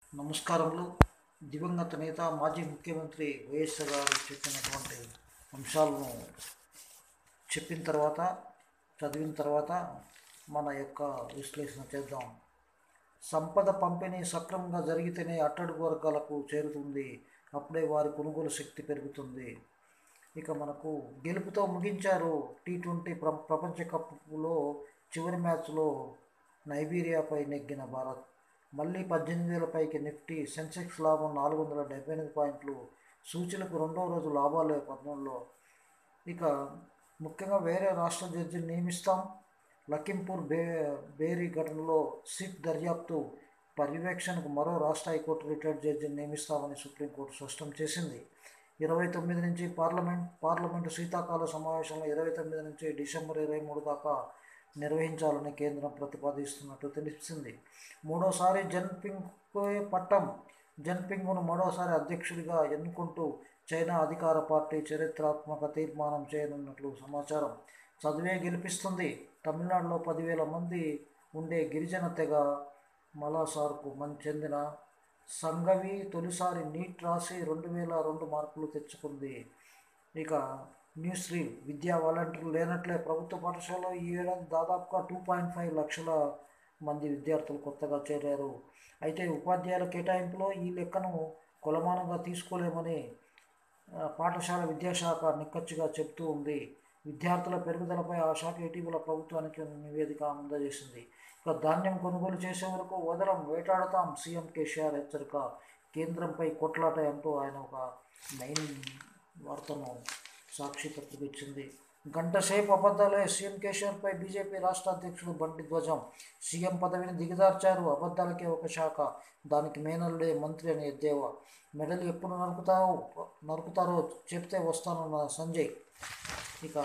నమస్కారములు దివంగత నేత మాజీ ముఖ్యమంత్రి వైఎస్ గారు చెప్పినటువంటి అంశాలను చెప్పిన తర్వాత చదివిన తర్వాత మన యొక్క విశ్లేషణ చేద్దాం సంపద పంపిణీ సక్రమంగా జరిగితేనే అట్టడుగు వర్గాలకు చేరుతుంది అప్పుడే వారి కొనుగోలు శక్తి పెరుగుతుంది ఇక మనకు గెలుపుతో ముగించారు టీ ట్వంటీ ప్ర ప్రపంచ కప్లో చివరి మ్యాచ్లో నైబీరియాపై నెగ్గిన భారత్ మళ్ళీ పద్దెనిమిది వేల పైకి నిఫ్టీ సెన్సెక్స్ లాభం నాలుగు వందల డెబ్బై ఎనిమిది పాయింట్లు సూచీలకు రెండవ రోజు లాభాలే పద్నంలో ఇక ముఖ్యంగా వేరే రాష్ట్ర జడ్జిని నియమిస్తాం లఖింపూర్ బే బేరీ ఘటనలో సిట్ దర్యాప్తు పర్యవేక్షణకు మరో రాష్ట్ర హైకోర్టు రిటైర్డ్ జడ్జిని నియమిస్తామని సుప్రీంకోర్టు స్పష్టం చేసింది ఇరవై తొమ్మిది నుంచి పార్లమెంట్ పార్లమెంటు శీతాకాల సమావేశంలో ఇరవై తొమ్మిది నుంచి డిసెంబర్ ఇరవై మూడు దాకా నిర్వహించాలని కేంద్రం ప్రతిపాదిస్తున్నట్టు తెలిసింది మూడోసారి జన్పింగ్ పట్టం జన్పింగ్ను మూడోసారి అధ్యక్షుడిగా ఎన్నుకుంటూ చైనా అధికార పార్టీ చరిత్రాత్మక తీర్మానం చేయనున్నట్లు సమాచారం చదివే గెలిపిస్తుంది తమిళనాడులో పదివేల మంది ఉండే గిరిజన తెగ మలాసార్కు మన్ చెందిన సంగవి తొలిసారి నీట్ రాసి రెండు వేల రెండు మార్కులు తెచ్చుకుంది ఇక న్యూస్ రీల్ విద్యా వాలంటీర్లు లేనట్లే ప్రభుత్వ పాఠశాలలో ఈ ఏడాది దాదాపుగా టూ పాయింట్ ఫైవ్ లక్షల మంది విద్యార్థులు కొత్తగా చేరారు అయితే ఉపాధ్యాయుల కేటాయింపులో ఈ లెక్కను కొలమానంగా తీసుకోలేమని ఆ, పాఠశాల విద్యాశాఖ నిక్కచ్చిగా చెబుతూ ఉంది విద్యార్థుల పెరుగుదలపై ఆ శాఖ ఇటీవల ప్రభుత్వానికి నివేదిక అందజేసింది ఇక ధాన్యం కొనుగోలు చేసే వరకు వదలం వేటాడతాం సీఎం కేసీఆర్ హెచ్చరిక కేంద్రంపై కొట్లాట అంటూ ఆయన ఒక మెయిన్ వార్తను సాక్షి పత్రిక ఇచ్చింది గంట సేపు అబద్ధాలే సీఎం కేసీఆర్పై బీజేపీ రాష్ట్ర అధ్యక్షుడు బండి ధ్వజం సీఎం పదవిని దిగదార్చారు అబద్ధాలకే ఒక శాఖ దానికి మేనల్లుడే మంత్రి అని ఎద్దేవా మెడలు ఎప్పుడు నరుకుతావు నరుకుతారో చెప్తే వస్తానన్న సంజయ్ ఇక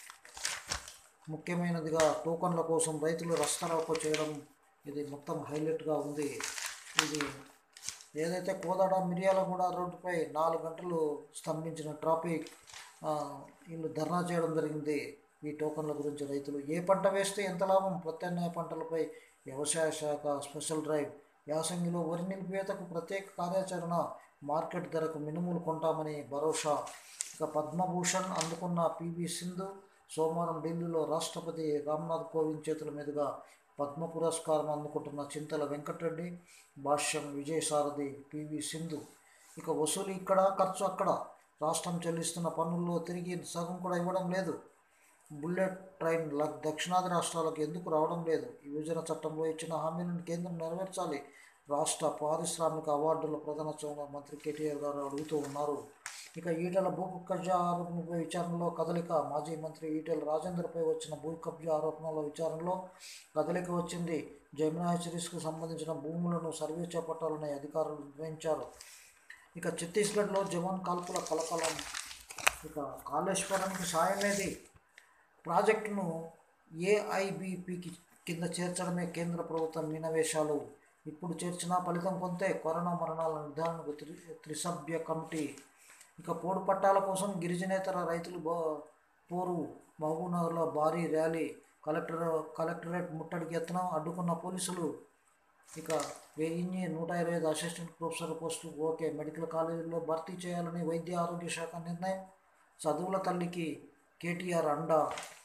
ముఖ్యమైనదిగా టోకన్ల కోసం రైతులు రస్తారోకో చేయడం ఇది మొత్తం హైలైట్గా ఉంది ఇది ఏదైతే కోదాడ మిర్యాలగూడ రోడ్డుపై నాలుగు గంటలు స్తంభించిన ట్రాఫిక్ ఆ, వీళ్ళు ధర్నా చేయడం జరిగింది ఈ టోకన్ల గురించి రైతులు ఏ పంట వేస్తే ఎంత లాభం ప్రత్యామ్నాయ పంటలపై వ్యవసాయ శాఖ స్పెషల్ డ్రైవ్ యాసంగిలో వరి నిలిపివేతకు ప్రత్యేక కార్యాచరణ మార్కెట్ ధరకు మినుములు కొంటామని భరోసా ఇక పద్మభూషణ్ అందుకున్న పివి సింధు సోమవారం ఢిల్లీలో రాష్ట్రపతి రామ్నాథ్ కోవింద్ చేతుల మీదుగా పద్మ పురస్కారం అందుకుంటున్న చింతల వెంకటరెడ్డి భాష్యం విజయసారథి పివి సింధు ఇక వసూలు ఇక్కడ ఖర్చు అక్కడ రాష్ట్రం చెల్లిస్తున్న పన్నుల్లో తిరిగి సగం కూడా ఇవ్వడం లేదు బుల్లెట్ ట్రైన్ ల- దక్షిణాది రాష్ట్రాలకు ఎందుకు రావడం లేదు ఈ విభజన చట్టంలో ఇచ్చిన హామీలను కేంద్రం నెరవేర్చాలి రాష్ట్ర పారిశ్రామిక అవార్డుల ప్రధానోత్సవంలో మంత్రి కేటీఆర్ గారు అడుగుతూ ఉన్నారు ఇక ఈటెల భూ కబ్జా ఆరోపణపై విచారణలో కదలిక మాజీ మంత్రి ఈటెల రాజేందర్పై వచ్చిన భూ కబ్జా ఆరోపణల విచారణలో కదలిక వచ్చింది జమునా హెచ్చరీస్కు సంబంధించిన భూములను సర్వే చేపట్టాలని అధికారులు నిర్ణయించారు ఇక ఛత్తీస్గఢ్లో జవాన్ కాల్పుల కలకలం ఇక కాళేశ్వరానికి సాయమేది ప్రాజెక్టును ఏఐబిపికి కింద చేర్చడమే కేంద్ర ప్రభుత్వం మీనవేశాలు ఇప్పుడు చేర్చిన ఫలితం పొందే కరోనా మరణాల నిర్ధారణకు త్రి త్రిసభ్య కమిటీ ఇక పోడు పట్టాల కోసం గిరిజనేతర రైతులు బో పోరు మహబూబ్నగర్లో భారీ ర్యాలీ కలెక్టర్ కలెక్టరేట్ ముట్టడికి యత్నం అడ్డుకున్న పోలీసులు ఇక వెయ్యి నూట ఇరవై ఐదు assistant professor post okay medical కాలేజీల్లో భర్తీ చేయాలని వైద్య ఆరోగ్య శాఖ నిర్ణయం చదువుల తల్లికి కేటీఆర్ అండా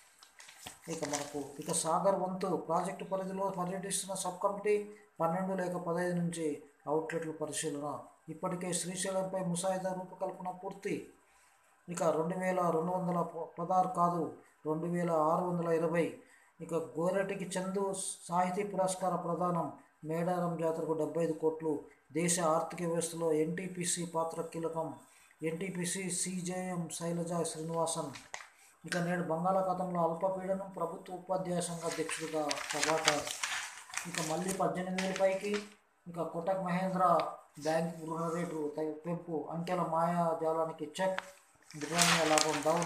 ఇక మనకు ఇక సాగర్ వంతు ప్రాజెక్టు పరిధిలో పర్యటిస్తున్న సబ్ కమిటీ పన్నెండు లేక పదహైదు నుంచి అవుట్లెట్ల పరిశీలన ఇప్పటికే శ్రీశైలంపై ముసాయిదా రూపకల్పన పూర్తి ఇక రెండు వేల రెండు వందల ప- పదహారు కాదు రెండు వేల ఆరు వందల ఇరవై ఇక గోరెటికి చందు సాహితీ పురస్కార ప్రదానం మేడారం జాతరకు డెబ్బై ఐదు కోట్లు దేశ ఆర్థిక వ్యవస్థలో ఎన్టీపీసీ పాత్ర కీలకం ఎన్టీపీసీ సీజేఎం శైలజ శ్రీనివాసన్ ఇక నేడు బంగాళాఖాతంలో అల్పపీడనం ప్రభుత్వ ఉపాధ్యాయ సంఘ అధ్యక్షుడిగా ప్రభాకర్ ఇక మళ్ళీ పద్దెనిమిది వేల పైకి ఇక కొటక్ మహేంద్ర బ్యాంక్ రుణ రేటు తగ్గి- పెంపు అంకెల మాయాజాలానికి చెక్ బ్రిటానియా లాభం డౌన్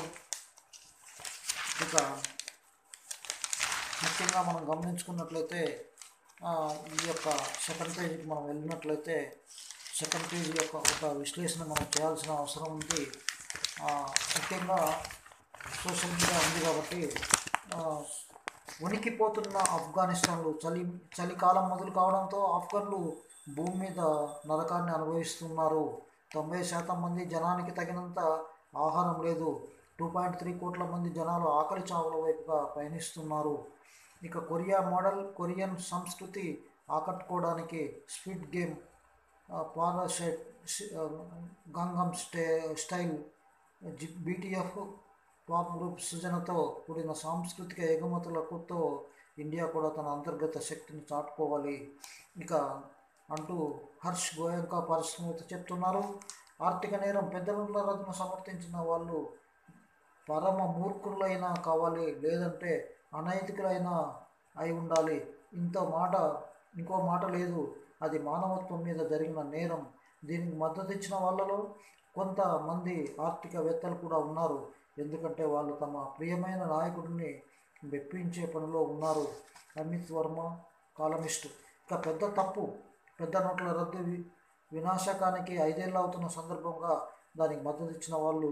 ఇక ముఖ్యంగా మనం గమనించుకున్నట్లయితే ఆ, ఈ యొక్క సెకండ్ పేజీకి మనం వెళ్ళినట్లయితే సెకండ్ పేజీ యొక్క ఒక విశ్లేషణ మనం చేయాల్సిన అవసరం ఉంది ఆ, ముఖ్యంగా సోషల్ మీడియా ఉంది కాబట్టి ఆ, ఉనికిపోతున్న ఆఫ్ఘనిస్తాన్లో చలి చలికాలం మొదలు కావడంతో ఆఫ్ఘన్లు భూమి మీద నరకాన్ని అనుభవిస్తున్నారు తొంభై శాతం మంది జనానికి తగినంత ఆహారం లేదు టూ పాయింట్ త్రీ కోట్ల మంది జనాలు ఆకలి చావుల వైపుగా పయనిస్తున్నారు ఇక కొరియా మోడల్ కొరియన్ సంస్కృతి ఆకట్టుకోవడానికి స్పీడ్ గేమ్ పారాషైట్ గంగం స్టే స్టైల్ జి బీటీఎఫ్ పాప్ గ్రూప్ సృజనతో కూడిన సాంస్కృతిక ఎగుమతులతో ఇండియా కూడా తన అంతర్గత శక్తిని చాటుకోవాలి ఇక అంటూ హర్ష్ గోయంకా పరిశ్రమత చెప్తున్నారు ఆర్థిక నేరం పెద్ద నోట్ల రద్దును సమర్థించిన వాళ్ళు పరమ మూర్ఖులైనా కావాలి లేదంటే అనైతికులైనా అయి ఉండాలి ఇంత మాట ఇంకో మాట లేదు అది మానవత్వం మీద జరిగిన నేరం దీనికి మద్దతు ఇచ్చిన వాళ్ళలో కొంతమంది ఆర్థికవేత్తలు కూడా ఉన్నారు ఎందుకంటే వాళ్ళు తమ ప్రియమైన నాయకుడిని మెప్పించే పనిలో ఉన్నారు అమిత్ వర్మ కాలమిస్టు ఇక పెద్ద తప్పు పెద్ద నోట్ల రద్దు వి- వినాశకానికి ఐదేళ్ళు అవుతున్న సందర్భంగా దానికి మద్దతు ఇచ్చిన వాళ్ళు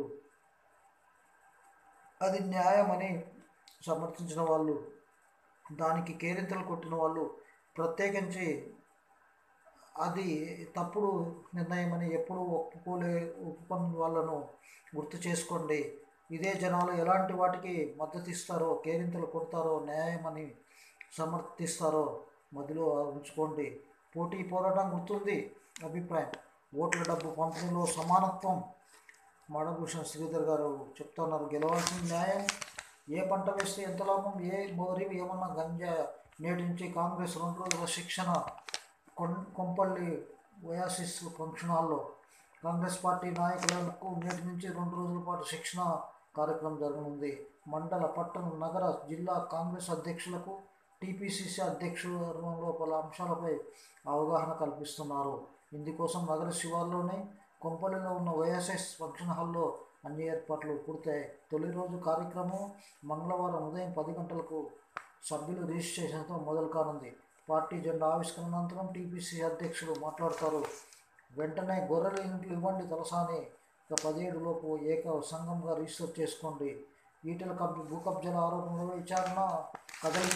అది న్యాయమని సమర్థించిన వాళ్ళు దానికి కేరింతలు కొట్టిన వాళ్ళు ప్రత్యేకించి అది తప్పుడు నిర్ణయమని ఎప్పుడూ ఒప్పుకోలే ఒప్పుకొని వాళ్ళను గుర్తు చేసుకోండి ఇదే జనాలు ఎలాంటి వాటికి మద్దతు ఇస్తారో కేరింతలు కొడతారో న్యాయమని సమర్థిస్తారో మదిలో ఉంచుకోండి పోటీ పోరాటం గుర్తుంది అభిప్రాయం ఓట్ల డబ్బు పంపిణీలో సమానత్వం మాడభూషణ్ శ్రీధర్ గారు చెప్తున్నారు గెలవాల్సిన న్యాయం ఏ పంట వేస్తే ఎంత లాభం ఏ మోరి ఏమన్నా గంజా నేటి నుంచి కాంగ్రెస్ రెండు రోజుల శిక్షణ కొన్ కొంపల్లి వయాసిస్ ఫంక్షన్ హాల్లో కాంగ్రెస్ పార్టీ నాయకులకు నేటి నుంచి రెండు రోజుల పాటు శిక్షణ కార్యక్రమం జరగనుంది మండల పట్టణ నగర జిల్లా కాంగ్రెస్ అధ్యక్షులకు టీపీసీసీ అధ్యక్షులలో పలు అంశాలపై అవగాహన కల్పిస్తున్నారు ఇందుకోసం నగర శివార్లోనే కొంపల్లిలో ఉన్న వైఎస్ఎస్ ఫంక్షన్ హాల్లో అన్ని ఏర్పాట్లు పూర్తయ్యాయి తొలి రోజు కార్యక్రమం మంగళవారం ఉదయం పది గంటలకు సభ్యులు రిజిస్ట్రేషన్తో మొదలు కానుంది పార్టీ జెండా ఆవిష్కరణ అనంతరం టీపీసీ అధ్యక్షులు మాట్లాడతారు వెంటనే గొర్రెల ఇంట్లు ఇవ్వండి తలసాని ఇక పదిహేడు లోపు ఏక సంఘంగా రిజిస్టర్ చేసుకోండి ఈటెల కబ్ భూ కబ్జాల ఆరోపణలో విచారణ కదలిక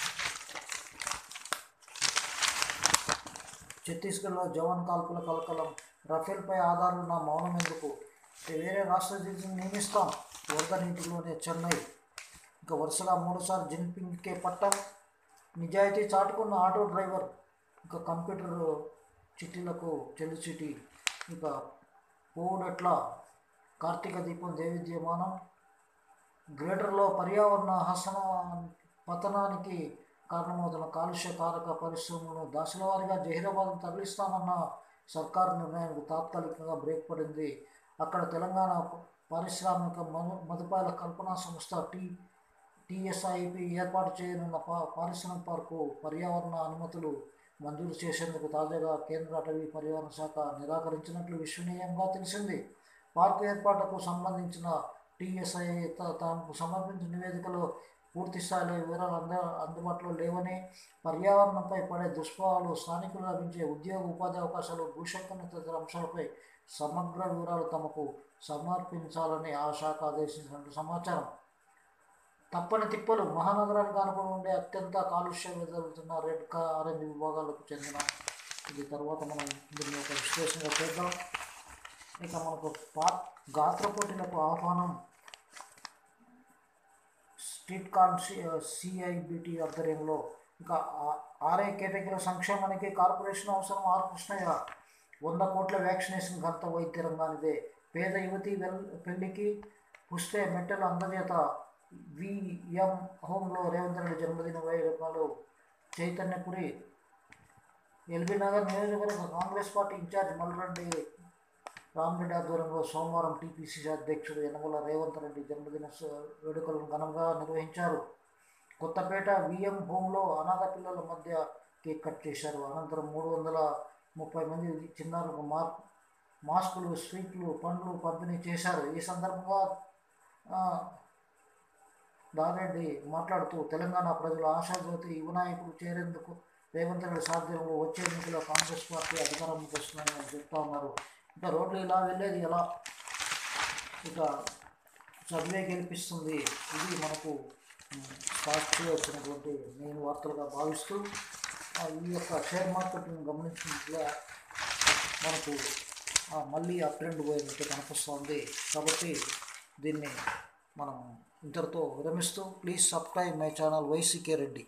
ఛత్తీస్గఢ్లో జవాన్ కాల్పుల కలకలం రఫేల్పై ఆధారాలు నా మౌనం ఎందుకు వేరే రాష్ట్ర జడ్జిని నియమిస్తాం వరద నీటిలోనే చెన్నై ఇక వరుసగా మూడుసార్లు జిన్పింగ్కే పట్టం నిజాయితీ చాటుకున్న ఆటో డ్రైవర్ ఇక కంప్యూటర్ చిట్టీలకు చెల్లి చిట్టి ఇక పోవుడెట్లా కార్తీక దీపం దేవిద్యమానం గ్రేటర్లో పర్యావరణ హసన పతనానికి కారణమవుతున్న కాలుష్య కారక పరిశ్రమలను దశల వారీగా జహీరాబాద్ తరలిస్తామన్న సర్కారు నిర్ణయానికి తాత్కాలికంగా బ్రేక్ పడింది అక్కడ తెలంగాణ పారిశ్రామిక మను మదుపాయల కల్పనా సంస్థ టీ టీఎస్ఐపి ఏర్పాటు చేయనున్న పా పారిశ్రామిక పార్కు పర్యావరణ అనుమతులు మంజూరు చేసేందుకు తాజాగా కేంద్ర అటవీ పర్యావరణ శాఖ నిరాకరించినట్లు విశ్వనీయంగా తెలిసింది పార్కు ఏర్పాటుకు సంబంధించిన టీఎస్ఐ త- తాము సమర్పించిన నివేదికలో పూర్తి స్థాయిలో వివరాలు అంద అందుబాటులో లేవని పర్యావరణంపై పడే దుష్ప్రభావాలు స్థానికులు లభించే ఉద్యోగ ఉపాధి అవకాశాలు భూశంకరణ తదితర అంశాలపై సమగ్ర వివరాలు తమకు సమర్పించాలని ఆ శాఖ ఆదేశించినట్టు సమాచారం తప్పని తిప్పలు మహానగరానికి ఆనుకుని ఉండే అత్యంత కాలుష్యం వెదలుతున్న రెడ్ కా ఆరెంజ్ విభాగాలకు చెందిన ఇది తర్వాత మనం దీన్ని ఒక విశ్లేషణగా చేద్దాం ఇక మనకు పా గాత్ర పోటీలకు ఆహ్వానం స్ట్రీట్ కాన్ సిఐబిటి ఆధ్వర్యంలో ఇంకా ఆ- ఆర్ఐ కేటగిరీల సంక్షేమానికి కార్పొరేషన్ అవసరం ఆర్ కృష్ణయ్య వంద కోట్ల వ్యాక్సినేషన్ ఘనత వైద్య రంగానిదే పేద యువతి వెల్ పెళ్లికి పుస్తే మెట్టెల అందజేత విఎం హోంలో రేవంత్ రెడ్డి జన్మదిన వేడుకలు చైతన్యపురి ఎల్బీ నగర్ నియోజకవర్గ కాంగ్రెస్ పార్టీ ఇన్ఛార్జ్ మల్రెడ్డి రామరెడ్డి ఆధ్వర్యంలో సోమవారం టీపీసీసీ అధ్యక్షుడు యనమల రేవంత్ రెడ్డి జన్మదిన స- వేడుకలను ఘనంగా నిర్వహించారు కొత్తపేట విఎం హోంలో అనాథ పిల్లల మధ్య కేక్ కట్ చేశారు అనంతరం మూడు వందల ముప్పై మంది చిన్నారులకు మార్ మాస్కులు స్వీట్లు పండ్లు పంపిణీ చేశారు ఈ సందర్భంగా ఆ, దారెడ్డి మాట్లాడుతూ తెలంగాణ ప్రజల ఆశాజ్యోతి యువ నాయకుడు చేరేందుకు రేవంత్ రెడ్డి సాధ్యంలో వచ్చే ఎన్నికల్లో కాంగ్రెస్ పార్టీ అధికారంలోకి వస్తుందని ఆయన చెప్తా ఉన్నారు ఇంకా రోడ్లు ఇలా వెళ్ళేది ఎలా ఇక సర్వే గెలిపిస్తుంది ఇది మనకు ఉమ్, సాక్షి వచ్చినటువంటి మెయిన్ వార్తలుగా భావిస్తూ ఆ, ఈ యొక్క షేర్ మార్కెట్ని గమనించినట్లుగా మనకు ఆ, మళ్ళీ అప్ ట్రెండ్ పోయినట్టు కనిపిస్తుంది కాబట్టి దీన్ని మనం ఇంతటితో విరమిస్తూ please subscribe my channel YCK Reddy